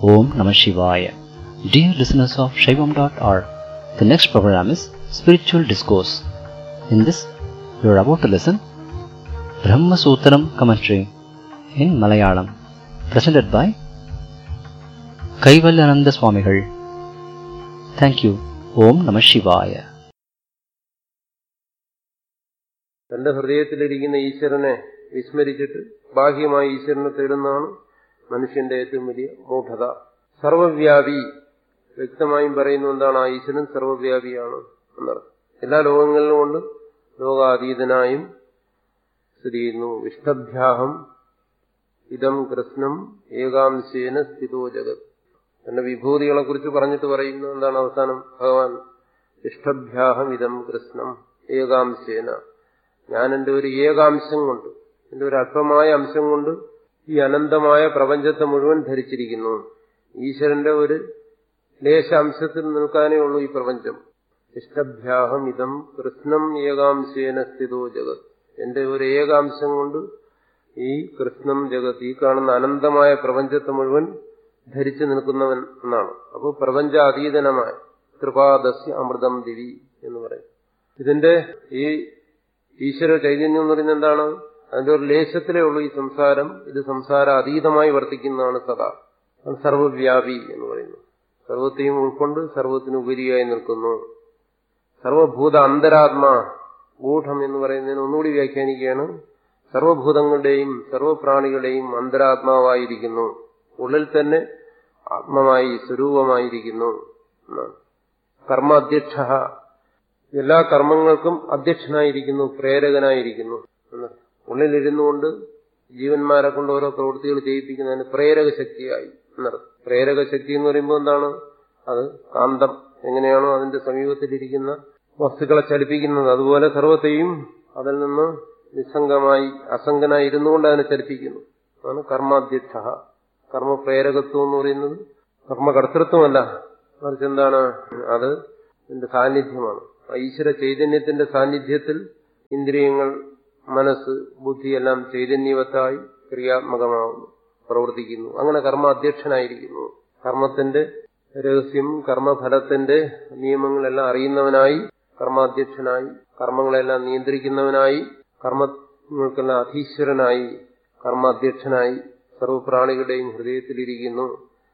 Om Namah Shivaya. Dear listeners of Shaivam.org, the next program is Spiritual Discourse. In this, you are about to listen Brahma Sutram commentary in Malayalam, presented by Kaivalyananda Swamigal. Thank you. Om Namah Shivaya. തന്റെ ഹൃദയത്തിലിരിക്കുന്ന ഈശ്വരനെ വിസ്മരിച്ചിട്ട് ബാഹ്യമായ ഈശ്വരനെ തേടുന്നതാണ് മനുഷ്യന്റെ ഏറ്റവും വലിയ മൂഢത സർവവ്യാപി വ്യക്തമായും പറയുന്നു എന്താണ് ആ ഈശ്വരൻ സർവവ്യാപിയാണ് എന്നർത്ഥം എല്ലാ ലോകങ്ങളിലും കൊണ്ട് ലോകാതീതനായും സ്ഥിതി ചെയ്യുന്നു വിഷ്ടഭ്യാഹം ഇതം കൃഷ്ണം ഏകാംശേന സ്ഥിതോ ജഗത് തന്റെ വിഭൂതികളെ കുറിച്ച് പറഞ്ഞിട്ട് പറയുന്നു എന്താണ് അവസാനം ഭഗവാൻ ഇഷ്ടഭ്യാഹം ഇതം കൃഷ്ണം ഏകാംശേന ഞാൻ എന്റെ ഒരു ഏകാംശം കൊണ്ട് എന്റെ ഒരു അല്പമായ അംശം കൊണ്ട് ഈ അനന്തമായ പ്രപഞ്ചത്തെ മുഴുവൻ ധരിച്ചിരിക്കുന്നു ഈശ്വരന്റെ ഒരു ലേശാംശത്തിൽ നിൽക്കാനേ ഉള്ളൂ ഈ പ്രപഞ്ചം ഇഷ്ടഭ്യാഹം ഇതം കൃഷ്ണം ഏകാംശേന സ്ഥിതോ ജഗത് എന്റെ ഒരു ഏകാംശം കൊണ്ട് ഈ കൃഷ്ണം ജഗത് ഈ കാണുന്ന അനന്തമായ പ്രപഞ്ചത്തെ മുഴുവൻ ധരിച്ചു നിൽക്കുന്നവൻ എന്നാണ് അപ്പോൾ പ്രപഞ്ച അതീതനമായ കൃപാദസ്യ അമൃതം ദിവി എന്ന് പറയും ഇതിന്റെ ഈ ഈശ്വര ചൈതന്യം എന്ന് പറയുന്നത് എന്താണ് അതിന്റെ ഒരു ലേശത്തിലേ ഉള്ളൂ ഈ സംസാരം ഇത് സംസാര അതീതമായി വർത്തിക്കുന്നതാണ് സദാ അത് സർവവ്യാപി എന്ന് പറയുന്നു സർവത്തെയും ഉൾക്കൊണ്ട് സർവത്തിന് ഉപരിയായി നിൽക്കുന്നു സർവഭൂത അന്തരാത്മാ ഗൂഢം എന്ന് പറയുന്നതിന് ഒന്നുകൂടി വ്യാഖ്യാനിക്കുകയാണ് സർവഭൂതങ്ങളുടെയും സർവപ്രാണികളുടെയും അന്തരാത്മാവായിരിക്കുന്നു ഉള്ളിൽ തന്നെ ആത്മമായി സ്വരൂപമായിരിക്കുന്നു എന്നാണ് കർമാധ്യക്ഷ എല്ലാ കർമ്മങ്ങൾക്കും അധ്യക്ഷനായിരിക്കുന്നു പ്രേരകനായിരിക്കുന്നു എന്നർത്ഥം ഉള്ളിലിരുന്നു കൊണ്ട് ജീവന്മാരെ കൊണ്ട് ഓരോ പ്രവൃത്തികൾ ചെയ്യിപ്പിക്കുന്നതിന് പ്രേരക ശക്തിയായി എന്നർത്ഥം പ്രേരക ശക്തി എന്ന് പറയുമ്പോൾ എന്താണ് അത് കാന്തം എങ്ങനെയാണോ അതിന്റെ സമീപത്തിലിരിക്കുന്ന വസ്തുക്കളെ ചലിപ്പിക്കുന്നത് അതുപോലെ സർവത്തെയും അതിൽ നിന്ന് നിസ്സംഗമായി അസംഗനായി ഇരുന്നുകൊണ്ട് അതിനെ ചലിപ്പിക്കുന്നു അതാണ് കർമാധ്യക്ഷ കർമ്മപ്രേരകത്വം എന്ന് പറയുന്നത് കർമ്മകർത്തൃത്വമല്ല മറിച്ച് എന്താണ് അത് ഇതിന്റെ സാന്നിധ്യമാണ് ഈശ്വര ചൈതന്യത്തിന്റെ സാന്നിധ്യത്തിൽ ഇന്ദ്രിയങ്ങൾ മനസ്സ് ബുദ്ധിയെല്ലാം ചൈതന്യവത്തായി ക്രിയാത്മകമാവുന്നു പ്രവർത്തിക്കുന്നു അങ്ങനെ കർമ്മ അധ്യക്ഷനായിരിക്കുന്നു കർമ്മത്തിന്റെ രഹസ്യം കർമ്മഫലത്തിന്റെ നിയമങ്ങളെല്ലാം അറിയുന്നവനായി കർമാധ്യക്ഷനായി കർമ്മങ്ങളെല്ലാം നിയന്ത്രിക്കുന്നവനായി കർമ്മങ്ങൾക്കെല്ലാം അധീശ്വരനായി കർമാധ്യക്ഷനായി സർവപ്രാണികളുടെയും ഹൃദയത്തിലിരിക്കുന്നു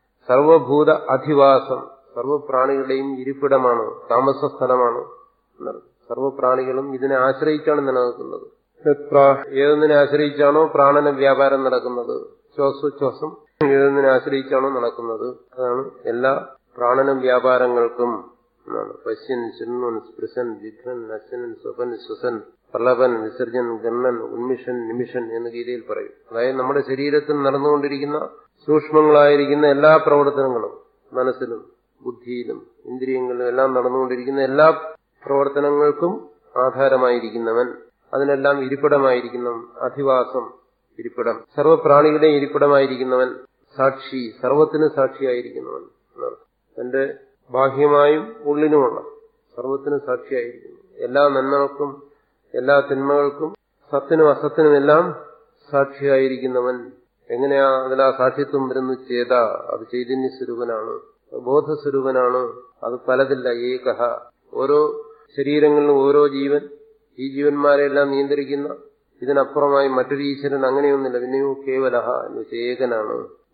സർവഭൂത അധിവാസം സർവപ്രാണികളുടെയും ഇരിപ്പിടമാണ് താമസ സ്ഥലമാണ് സർവപ്രാണികളും ഇതിനെ ആശ്രയിച്ചാണ് നിലനിൽക്കുന്നത് ഏതൊന്നിനെ ആശ്രയിച്ചാണോ പ്രാണന വ്യാപാരം നടക്കുന്നത് ശ്വാസോച്ഛ്വാസം ഏതൊന്നിനെ ആശ്രയിച്ചാണോ നടക്കുന്നത് അതാണ് എല്ലാ പ്രാണന വ്യാപാരങ്ങൾക്കും എന്നാണ് പശ്യൻ ശൃണ്വൻ സ്പൃശൻ ജിഘ്നൻ നശനൻ സ്വപൻ ശ്വസൻ പ്രളപൻ വിസർജൻ ഗണ്ണൻ ഉന്മിഷൻ നിമിഷൻ എന്ന ഗീതയിൽ പറയും അതായത് നമ്മുടെ ശരീരത്തിൽ നടന്നുകൊണ്ടിരിക്കുന്ന സൂക്ഷ്മങ്ങളായിരിക്കുന്ന എല്ലാ പ്രവർത്തനങ്ങളും മനസ്സിലും ബുദ്ധിയിലും ഇന്ദ്രിയങ്ങളിലും എല്ലാം നടന്നുകൊണ്ടിരിക്കുന്ന എല്ലാ പ്രവർത്തനങ്ങൾക്കും ആധാരമായിരിക്കുന്നവൻ അതിനെല്ലാം ഇരിപ്പിടമായിരിക്കുന്നവൻ അധിവാസം ഇരിപ്പിടം സർവപ്രാണികളുടെ ഇരിപ്പിടമായിരിക്കുന്നവൻ സാക്ഷി സർവത്തിന് സാക്ഷിയായിരിക്കുന്നവൻ തന്റെ ബാഹ്യമായും ഉള്ളിനുമുള്ള സർവത്തിന് സാക്ഷിയായിരിക്കുന്നു എല്ലാ നന്മകൾക്കും എല്ലാ തിന്മകൾക്കും സത്തിനും അസത്തിനും എല്ലാം സാക്ഷിയായിരിക്കുന്നവൻ എങ്ങനെയാ അതിൽ ആ സാക്ഷിത്വം വരുന്നു ചേത അത് ചൈതന്യ സ്വരൂപനാണ് ബോധസ്വരൂപനാണ് അത് പലതില്ല ഏകഹ ഓരോ ശരീരങ്ങളിലും ഓരോ ജീവൻ ഈ ജീവന്മാരെല്ലാം നിയന്ത്രിക്കുന്ന ഇതിനപ്പുറമായി മറ്റൊരു ഈശ്വരൻ അങ്ങനെയൊന്നുമില്ല പിന്നെയോ കേവലഹ എന്ന് വെച്ചാൽ ഏകനാണ്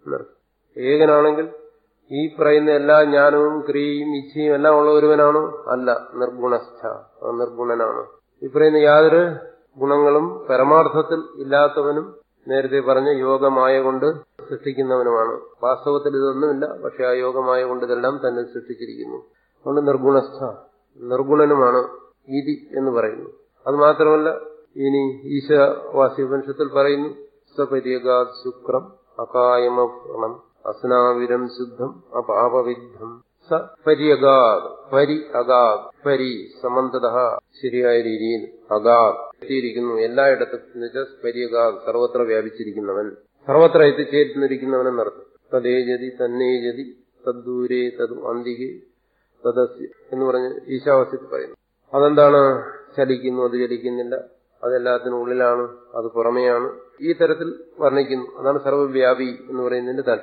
ഏകനാണെങ്കിൽ ഈ പറയുന്ന എല്ലാ ജ്ഞാനവും ക്രിയയും ഇച്ഛയും എല്ലാം ഉള്ള ഒരുവനാണോ അല്ല നിർഗുണസ്ഥ നിർഗുണനാണ് ഈ പറയുന്ന യാതൊരു ഗുണങ്ങളും പരമാർത്ഥത്തിൽ ഇല്ലാത്തവനും നേരത്തെ പറഞ്ഞ യോഗമായ കൊണ്ട് സൃഷ്ടിക്കുന്നവനുമാണ് വാസ്തവത്തിൽ ഇതൊന്നുമില്ല പക്ഷെ ആ യോഗമായ കൊണ്ട് ഇതെല്ലാം തന്നെ സൃഷ്ടിച്ചിരിക്കുന്നു അതുകൊണ്ട് നിർഗുണസ്ഥ നിർഗുണനുമാണ് ഇതി എന്ന് പറയുന്നു അത് മാത്രമല്ല ഇനി ഈശവാസി ഉപനിഷത്തിൽ പറയുന്നു സപര്യഗാ ശുക്രം അകായമണം അസ്നാവിരം ശുദ്ധം അപാപവിദ്ധം സ പര്യഗാത് പരി അഗാത് പരി സമന്തത ശരിയായ രീതിയിൽ അഗാത് എത്തിയിരിക്കുന്നു എല്ലായിടത്തും എന്നുവെച്ചാൽ പര്യഗാത് സർവത്ര വ്യാപിച്ചിരിക്കുന്നവൻ സർവത്ര എത്തിച്ചേരുന്നിരിക്കുന്നവൻ എന്നർത്ഥം തദ്ദേജതി തന്നേജതി തദ്ദൂരേ തത് അന്തികെ തദസ്യ എന്ന് പറഞ്ഞ് ഈശാവാസ്യത്തിൽ പറയുന്നു അതെന്താണ് ചലിക്കുന്നു അത് ചലിക്കുന്നില്ല അതെല്ലാത്തിനും ഉള്ളിലാണ് അത് പുറമെയാണ് ഈ തരത്തിൽ വർണ്ണിക്കുന്നു അതാണ് സർവവ്യാപി എന്ന് പറയുന്നതിന്റെ താല്പര്യം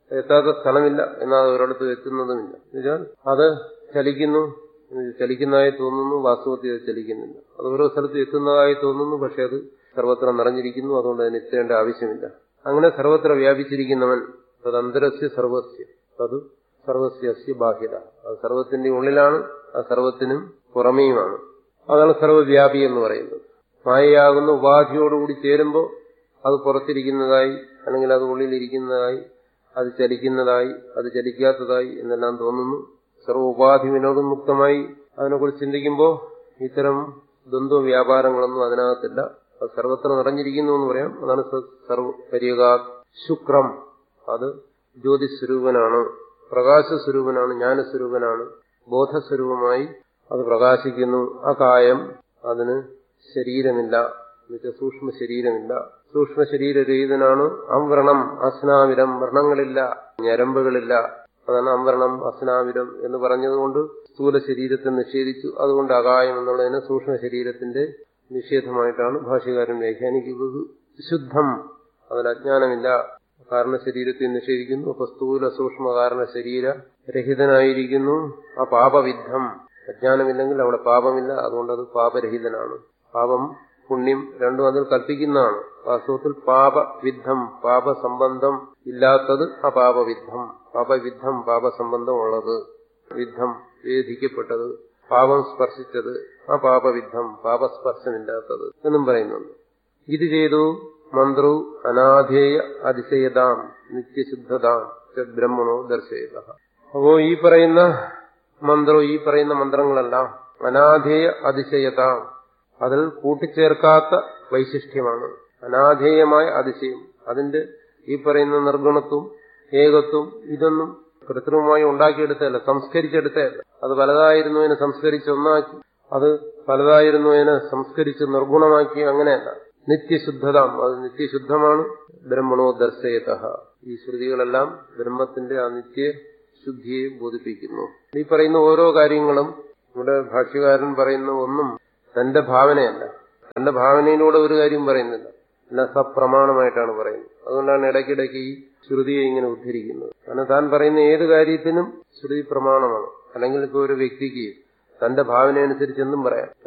എത്താത്ത സ്ഥലമില്ല എന്നാൽ അത് ഒരിടത്ത് എത്തുന്നതുമില്ല എന്നുവെച്ചാൽ അത് ചലിക്കുന്നു ചലിക്കുന്നതായി തോന്നുന്നു വാസ്തവത്തിൽ അത് ചലിക്കുന്നില്ല അത് ഓരോ സ്ഥലത്ത് എത്തുന്നതായി തോന്നുന്നു പക്ഷെ അത് സർവത്ര നിറഞ്ഞിരിക്കുന്നു അതുകൊണ്ട് അതിന് എത്തേണ്ട ആവശ്യമില്ല അങ്ങനെ സർവത്ര വ്യാപിച്ചിരിക്കുന്നവൻ തദന്തരസ്യ സർവസ്യ അത് സർവസ്യ ബാഹ്യത അത് സർവത്തിന്റെ ഉള്ളിലാണ് അത് സർവത്തിനും പുറമേയുമാണ് അതാണ് സർവവ്യാപി എന്ന് പറയുന്നത് മായയാകുന്ന ഉപാധിയോടുകൂടി ചേരുമ്പോൾ അത് പുറത്തിരിക്കുന്നതായി അല്ലെങ്കിൽ അത് ഉള്ളിലിരിക്കുന്നതായി അത് ചലിക്കുന്നതായി അത് ചലിക്കാത്തതായി എന്നെല്ലാം തോന്നുന്നു സർവ ഉപാധി വിനോദമുക്തമായി അതിനെക്കുറിച്ച് ചിന്തിക്കുമ്പോൾ ഇത്തരം ദ്വന്ദ്വ വ്യാപാരങ്ങളൊന്നും അതിനകത്തില്ല അത് സർവത്ര നിറഞ്ഞിരിക്കുന്നു എന്ന് പറയാം അതാണ് സർവ പരിയകാ ശുക്രം അത് ജ്യോതിസ്വരൂപനാണ് പ്രകാശസ്വരൂപനാണ് ജ്ഞാനസ്വരൂപനാണ് ബോധസ്വരൂപമായി അത് പ്രകാശിക്കുന്നു ആ കായം അതിന് ശരീരമില്ല എന്നുവെച്ചാൽ സൂക്ഷ്മ ശരീരമില്ല സൂക്ഷ്മ ശരീരരഹിതനാണ് അംവ്രണം അസ്നാവിരം വ്രണങ്ങളില്ല ഞരമ്പുകളില്ല അതാണ് അംവരണം അസ്നാവിരം എന്ന് പറഞ്ഞതുകൊണ്ട് സ്ഥൂല ശരീരത്തെ നിഷേധിച്ചു അതുകൊണ്ട് അകായം എന്നുള്ളതിന് സൂക്ഷ്മ ശരീരത്തിന്റെ നിഷേധമായിട്ടാണ് ഭാഷ്യകാരൻ വ്യാഖ്യാനിക്കുന്നത് ശുദ്ധം അതിൽ അജ്ഞാനമില്ല കാരണ ശരീരത്തെ നിഷേധിക്കുന്നു അപ്പൊ സ്ഥൂല സൂക്ഷ്മ കാരണ ശരീര രഹിതനായിരിക്കുന്നു ആ പാപവിദ്ധം അജ്ഞാനമില്ലെങ്കിൽ അവിടെ പാപമില്ല അതുകൊണ്ട് അത് പാപരഹിതനാണ് പാപം പുണ്യം രണ്ടും അതിൽ കൽപ്പിക്കുന്നതാണ് വാസ്തവത്തിൽ പാപവിദ്ധം പാപസംബന്ധം ഇല്ലാത്തത് അപാപവിദ്ധം പാപവിദ്ധം പാപസംബന്ധം ഉള്ളത് വിദ്ധം വേദിക്കപ്പെട്ടത് പാപം സ്പർശിച്ചത് ആ പാപവിദ്ധം പാപസ്പർശമില്ലാത്തത് എന്നും പറയുന്നുണ്ട് ഇത് ചെയ്തു മന്ത്രു അനാധേയ അതിശയതാം നിത്യശുദ്ധതാം ബ്രഹ്മണോ ദർശയത അപ്പോ ഈ പറയുന്ന മന്ത്രോ ഈ പറയുന്ന മന്ത്രങ്ങളെല്ലാം അനാധേയ അതിശയതാം അതിൽ കൂട്ടിച്ചേർക്കാത്ത വൈശിഷ്ട്യമാണ് അനാധേയമായ അതിശയം അതിന്റെ ഈ പറയുന്ന നിർഗുണത്വം ഏകത്വം ഇതൊന്നും കൃത്രിമമായി ഉണ്ടാക്കിയെടുത്തതല്ല സംസ്കരിച്ചെടുത്തതല്ല അത് പലതായിരുന്നതിനെ സംസ്കരിച്ച് ഒന്നാക്കി അത് പലതായിരുന്നതിനെ സംസ്കരിച്ച് നിർഗുണമാക്കി അങ്ങനെയല്ല നിത്യശുദ്ധതാം അത് നിത്യശുദ്ധമാണ് ബ്രഹ്മണോ ദർശയത ഈ ശ്രുതികളെല്ലാം ബ്രഹ്മത്തിന്റെ ആ നിത്യശുദ്ധിയെ ബോധിപ്പിക്കുന്നു ഈ പറയുന്ന ഓരോ കാര്യങ്ങളും ഇവിടെ ഭാഷ്യകാരൻ പറയുന്ന ഒന്നും തന്റെ ഭാവനയല്ല തന്റെ ഭാവനയിലൂടെ ഒരു കാര്യം പറയുന്നില്ല എല്ലാം സപ്രമാണമായിട്ടാണ് പറയുന്നത് അതുകൊണ്ടാണ് ഇടയ്ക്കിടയ്ക്ക് ഈ ശ്രുതിയെ ഇങ്ങനെ ഉദ്ധരിക്കുന്നത് കാരണം താൻ പറയുന്ന ഏത് കാര്യത്തിനും ശ്രുതി പ്രമാണമാണ് അല്ലെങ്കിൽ ഇപ്പോൾ ഒരു വ്യക്തിക്ക് തന്റെ ഭാവന അനുസരിച്ച് എന്തും പറയാം